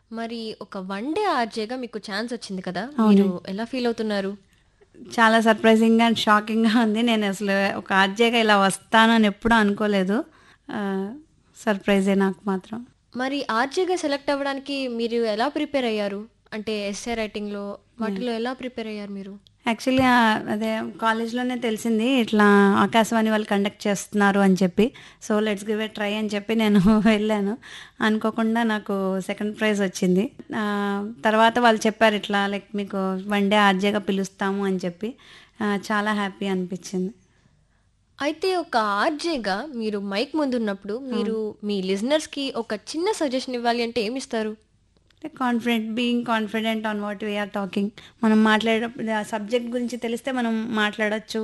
మరి ఒక one day ఆర్జేగా మీకు ఛాన్స్ వచ్చింది కదా మీరు ఎలా ఫీల్ అవుతున్నారు చాలా సర్ప్రైజింగ్గా అండ్ షాకింగ్గా ఉంది నేను అసలు ఒక ఆర్జేగా ఇలా వస్తానని ఎప్పుడూ అనుకోలేదు ఆ, సర్ప్రైజే నాకు మాత్రం మరి ఆర్జేగా సెలెక్ట్ అవ్వడానికి మీరు ఎలా ప్రిపేర్ అయ్యారు అంటే ఎస్ఏ రైటింగ్లో వాటిలో ఎలా ప్రిపేర్ అయ్యారు మీరు యాక్చువల్లీ అదే కాలేజ్లోనే తెలిసింది ఇట్లా ఆకాశవాణి వాళ్ళు కండక్ట్ చేస్తున్నారు అని చెప్పి so let's give a try అని చెప్పి నేను వెళ్ళాను అనుకోకుండా నాకు సెకండ్ ప్రైజ్ వచ్చింది ఆ, తర్వాత వాళ్ళు చెప్పారు ఇట్లా లైక్ మీకు వన్ డే ఆర్జేగా పిలుస్తాము అని చెప్పి ఆ, చాలా హ్యాపీ అనిపించింది అయితే ఒక ఆర్జేగా మీరు మైక్ ముందున్నప్పుడు మీరు మీ లిజనర్స్కి ఒక చిన్న సజెషన్ ఇవ్వాలి అంటే ఏమి ఇస్తారు confident being confident on what we are talking మనం మాట్లాడేటప్పుడు ఆ సబ్జెక్ట్ గురించి తెలిస్తే మనం మాట్లాడచ్చు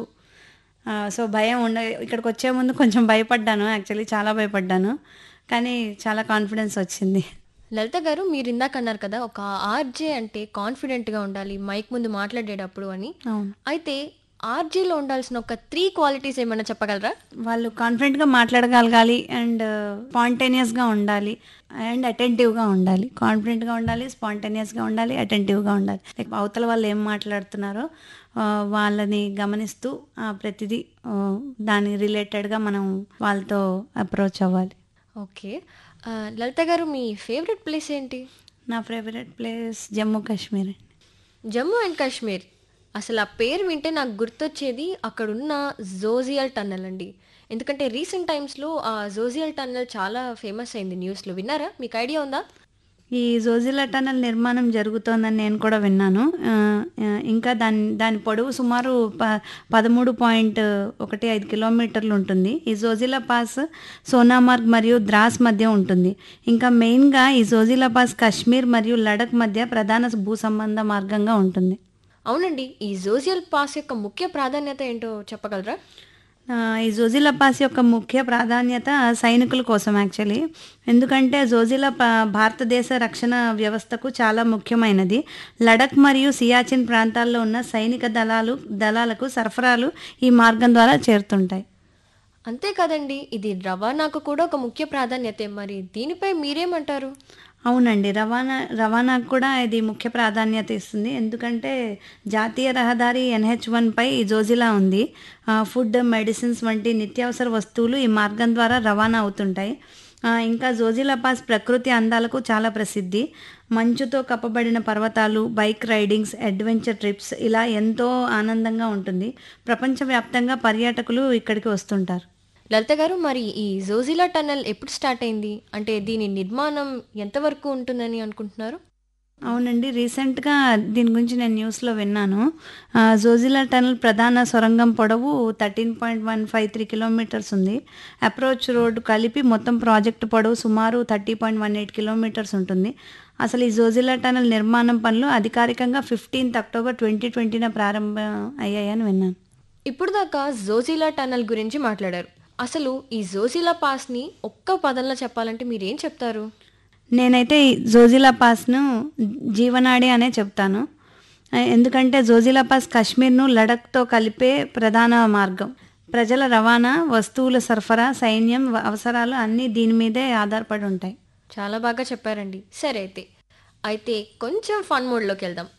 సో భయం ఉండ ఇక్కడికి వచ్చే ముందు కొంచెం భయపడ్డాను యాక్చువల్లీ చాలా భయపడ్డాను కానీ చాలా కాన్ఫిడెన్స్ వచ్చింది లలిత గారు మీరు ఇందాక అన్నారు కదా ఒక ఆర్జే అంటే కాన్ఫిడెంట్గా ఉండాలి మైక్ ముందు మాట్లాడేటప్పుడు అని అవును అయితే ఆర్జేలో ఉండాల్సిన ఒక త్రీ క్వాలిటీస్ ఏమైనా చెప్పగలరా వాళ్ళు కాన్ఫిడెంట్గా మాట్లాడగలగాలి అండ్ స్పాంటేనియస్గా ఉండాలి అండ్ అటెంటివ్గా ఉండాలి కాన్ఫిడెంట్గా ఉండాలి స్పాంటేనియస్గా ఉండాలి అటెంటివ్గా ఉండాలి లైక్ అవతల వాళ్ళు ఏం మాట్లాడుతున్నారో ఆ, వాళ్ళని గమనిస్తూ ఆ, ప్రతిదీ ఆ, దాని రిలేటెడ్గా మనం వాళ్ళతో అప్రోచ్ అవ్వాలి ఓకే ఆ, లలిత గారు మీ ఫేవరెట్ ప్లేస్ ఏంటి నా ఫేవరెట్ ప్లేస్ జమ్మూ కాశ్మీర్ అండి జమ్మూ అండ్ కాశ్మీర్ అసలు ఆ పేరు వింటే నాకు గుర్తొచ్చేది అక్కడున్న జోజియల్ టన్నల్ అండి ఎందుకంటే రీసెంట్ టైమ్స్లో ఆ జోజియల్ టన్నల్ చాలా ఫేమస్ అయింది న్యూస్లో విన్నారా మీకు ఐడియా ఉందా ఈ జోజిలా టనల్ నిర్మాణం జరుగుతోందని నేను కూడా విన్నాను ఆ, ఆ, ఇంకా దాని దాని పొడవు సుమారు ప పదమూడు పాయింట్ ఒకటి ఐదు కిలోమీటర్లు ఉంటుంది ఈ జోజిలా పాస్ సోనామార్గ్ మరియు ద్రాస్ మధ్య ఉంటుంది ఇంకా మెయిన్గా ఈ జోజిలా పాస్ కాశ్మీర్ మరియు లడక్ మధ్య ప్రధాన భూ సంబంధ మార్గంగా ఉంటుంది అవునండి ఈ జోజియల్ పాస్ యొక్క ముఖ్య ప్రాధాన్యత ఏంటో చెప్పగలరా ఆ, ఈ జోజిలా పాస్ యొక్క ముఖ్య ప్రాధాన్యత సైనికుల కోసం యాక్చువల్లీ ఎందుకంటే జోజిలా పా భారతదేశ రక్షణ వ్యవస్థకు చాలా ముఖ్యమైనది లడక్ మరియు సియాచిన్ ప్రాంతాల్లో ఉన్న సైనిక దళాలు దళాలకు సరఫరాలు ఈ మార్గం ద్వారా చేరుతుంటాయి అంతేకాదండి ఇది రవాణాకు కూడా ఒక ముఖ్య ప్రాధాన్యతే మరి దీనిపై మీరేమంటారు అవునండి రవాణా రవాణాకు కూడా ఇది ముఖ్య ప్రాధాన్యత ఇస్తుంది ఎందుకంటే జాతీయ రహదారి ఎన్హెచ్ వన్పై ఈ జోజిలా ఉంది ఆ, ఫుడ్ మెడిసిన్స్ వంటి నిత్యావసర వస్తువులు ఈ మార్గం ద్వారా రవాణా అవుతుంటాయి ఆ, ఇంకా జోజిలా పాస్ ప్రకృతి అందాలకు చాలా ప్రసిద్ధి మంచుతో కప్పబడిన పర్వతాలు బైక్ రైడింగ్స్ అడ్వెంచర్ ట్రిప్స్ ఇలా ఎంతో ఆనందంగా ఉంటుంది ప్రపంచవ్యాప్తంగా పర్యాటకులు ఇక్కడికి వస్తుంటారు లలిత గారు మరి ఈ జోజిలా టన్నల్ ఎప్పుడు స్టార్ట్ అయింది అంటే దీని నిర్మాణం ఎంతవరకు ఉంటుందని అనుకుంటున్నారు అవునండి రీసెంట్గా దీని గురించి నేను న్యూస్లో విన్నాను ఆ, జోజిలా టనల్ ప్రధాన సొరంగం పొడవు thirteen point one five three kilometres ఉంది అప్రోచ్ రోడ్ కలిపి మొత్తం ప్రాజెక్టు పొడవు సుమారు thirty point one eight kilometres ఉంటుంది అసలు ఈ జోజిలా టనల్ నిర్మాణం పనులు అధికారికంగా ఫిఫ్టీన్త్ అక్టోబర్ ట్వంటీ ట్వంటీన ప్రారంభం అయ్యాయని విన్నాను ఇప్పుడు దాకా జోజిలా టన్నల్ గురించి మాట్లాడారు అసలు ఈ జోజిలా పాస్ని ఒక్క పదంలో చెప్పాలంటే మీరేం చెప్తారు నేనైతే ఈ జోజిలా పాస్ను జీవనాడి అనే చెప్తాను ఆ, ఎందుకంటే జోజిలా పాస్ కాశ్మీర్ను లడఖ్తో కలిపే ప్రధాన మార్గం ప్రజల రవాణా వస్తువుల సరఫరా సైన్యం వ- అవసరాలు అన్నీ దీని మీదే ఆధారపడి ఉంటాయి చాలా బాగా చెప్పారండి సరే అయితే అయితే కొంచెం ఫన్ మోడ్లోకి వెళ్దాం